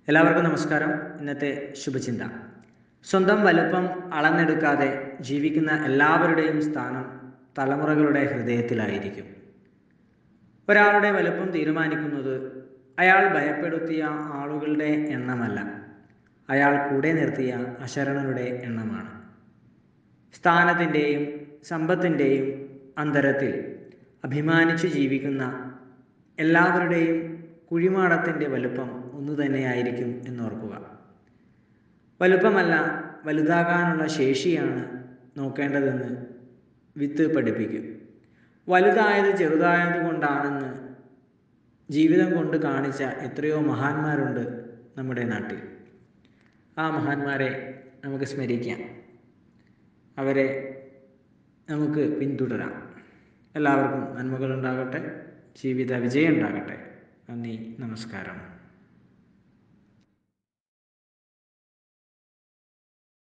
എല്ലാവർക്കും നമസ്കാരം ഇന്നത്തെ ശുഭചിന്ത സ്വന്തം വലുപ്പം അളന്നെടുക്കാതെ ജീവിക്കുന്ന എല്ലാവരുടെയും സ്ഥാനം തലമുറകളുടെ ഹൃദയത്തിലായിരിക്കും ഒരാളുടെ വലുപ്പം തീരുമാനിക്കുന്നത് അയാൾ ഭയപ്പെടുത്തിയ ആളുകളുടെ എണ്ണമല്ല അയാൾ കൂടെ നിർത്തിയ അശരണരുടെ എണ്ണമാണ് സ്ഥാനത്തിൻ്റെയും സമ്പത്തിൻ്റെയും അന്തരത്തിൽ അഭിമാനിച്ചു ജീവിക്കുന്ന എല്ലാവരുടെയും കുഴിമാടത്തിൻ്റെ വലുപ്പം ഒന്നു തന്നെയായിരിക്കും എന്നോർക്കുക വലുപ്പമല്ല വലുതാകാനുള്ള ശേഷിയാണ് നോക്കേണ്ടതെന്ന് വിത്ത് പഠിപ്പിക്കും വലുതായത് ചെറുതായത് കൊണ്ടാണെന്ന് ജീവിതം കൊണ്ട് കാണിച്ച എത്രയോ മഹാന്മാരുണ്ട് നമ്മുടെ നാട്ടിൽ ആ മഹാന്മാരെ നമുക്ക് സ്മരിക്കാം അവരെ നമുക്ക് പിന്തുടരാം എല്ലാവർക്കും നന്മകളുണ്ടാകട്ടെ ജീവിത വിജയം ഉണ്ടാകട്ടെ നന്ദി നമസ്കാരം